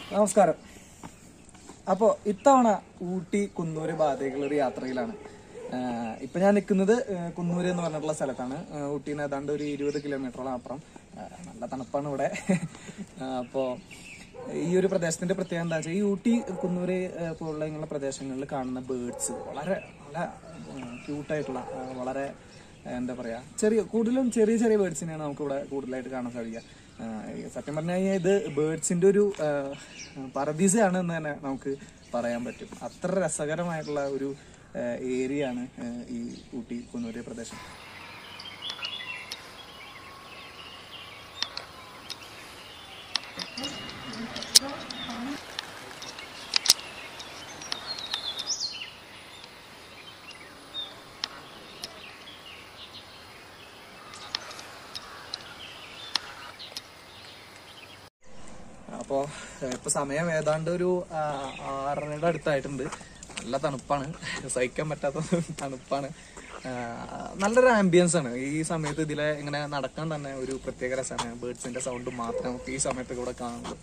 നമസ്കാരം അപ്പോൾ ഇത്തവണ ഊട്ടി കുന്നൂര് ഭാഗത്തേക്കുള്ള ഒരു യാത്രയിലാണ് ആഹ് ഇപ്പൊ ഞാൻ നിൽക്കുന്നത് ആഹ് കുന്നൂര് എന്ന് പറഞ്ഞിട്ടുള്ള സ്ഥലത്താണ് ആഹ് ഊട്ടിയിൽ നിന്ന് ഏതാണ്ട് ഒരു ഇരുപത് കിലോമീറ്ററോളം അപ്പുറം ആഹ് നല്ല തണുപ്പാണ് ഇവിടെ ആഹ് അപ്പോ ഈ ഒരു പ്രദേശത്തിന്റെ പ്രത്യേകത എന്താ വെച്ചാൽ ഈ ഊട്ടി കുന്നൂര് ആഹ് പോലുള്ള ഇങ്ങനെയുള്ള പ്രദേശങ്ങളിൽ കാണുന്ന ബേർഡ്സ് വളരെ നല്ല ക്യൂട്ടായിട്ടുള്ള വളരെ എന്താ പറയാ ചെറിയ കൂടുതലും ചെറിയ ചെറിയ ബേർഡ്സിനെയാണ് നമുക്ക് ഇവിടെ കൂടുതലായിട്ട് കാണാൻ സാധിക്കുക ആഹ് സത്യം പറഞ്ഞു കഴിഞ്ഞാൽ ഇത് ബേർഡ്സിന്റെ ഒരു പറദീസയാണ് എന്ന് തന്നെ നമുക്ക് പറയാൻ പറ്റും അത്ര രസകരമായിട്ടുള്ള ഒരു ഏരിയ ആണ് ആഹ് ഈ ഊട്ടി കുന്നൂര് പ്രദേശം അപ്പോ ഏഹ് ഇപ്പൊ സമയം ഏതാണ്ട് ഒരു ആ, ആറരയുടെ അടുത്തായിട്ടുണ്ട് നല്ല തണുപ്പാണ് സഹിക്കാൻ പറ്റാത്ത തണുപ്പാണ് ആ, നല്ലൊരു ആംബിയൻസ് ആണ് ഈ സമയത്ത് ഇതിലെ ഇങ്ങനെ നടക്കാൻ തന്നെ ഒരു പ്രത്യേക രസമാണ് ബേർഡ്സിന്റെ സൗണ്ട് മാത്രമേ നമുക്ക് ഈ സമയത്ത് ഇവിടെ കാണുള്ളൂ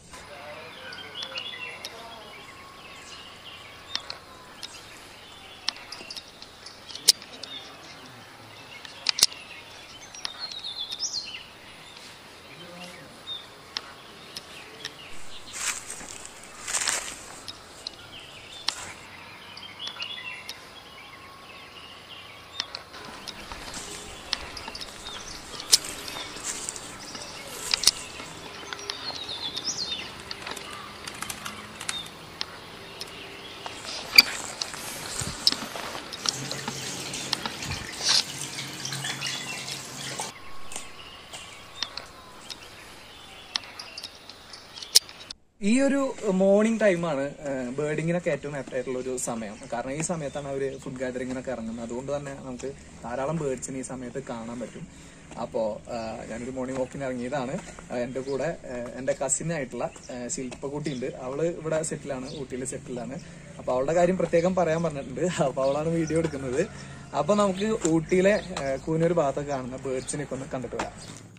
ഈ ഒരു മോർണിംഗ് ടൈമാണ് ബേർഡിങ്ങിനൊക്കെ ഏറ്റവും ആപ്റ്റ് ആയിട്ടുള്ള ഒരു സമയം കാരണം ഈ സമയത്താണ് അവർ ഫുഡ് ഗാദറിങ്ങിനൊക്കെ ഇറങ്ങുന്നത് അതുകൊണ്ട് തന്നെ നമുക്ക് ധാരാളം ബേർഡ്സിന് ഈ സമയത്ത് കാണാൻ പറ്റും അപ്പോ ആ, ഞാനൊരു മോർണിംഗ് വാക്കിന് ഇറങ്ങിയതാണ് ആ, എന്റെ കൂടെ ആ, എന്റെ കസിൻ ആയിട്ടുള്ള ആ, ശില്പക്കുട്ടി ഉണ്ട് അവള് ഇവിടെ സെറ്റിലാണ് ഊട്ടിയിൽ സെറ്റിലാണ് അപ്പൊ അവളുടെ കാര്യം പ്രത്യേകം പറയാൻ പറഞ്ഞിട്ടുണ്ട് അപ്പൊ അവളാണ് വീഡിയോ എടുക്കുന്നത് അപ്പൊ നമുക്ക് ഊട്ടിയിലെ ആ, കൂനൂർ ഭാഗത്തൊക്കെ കാണുന്ന ബേർഡ്സിനൊക്കെ ഒന്ന് കണ്ടിട്ട് വരാം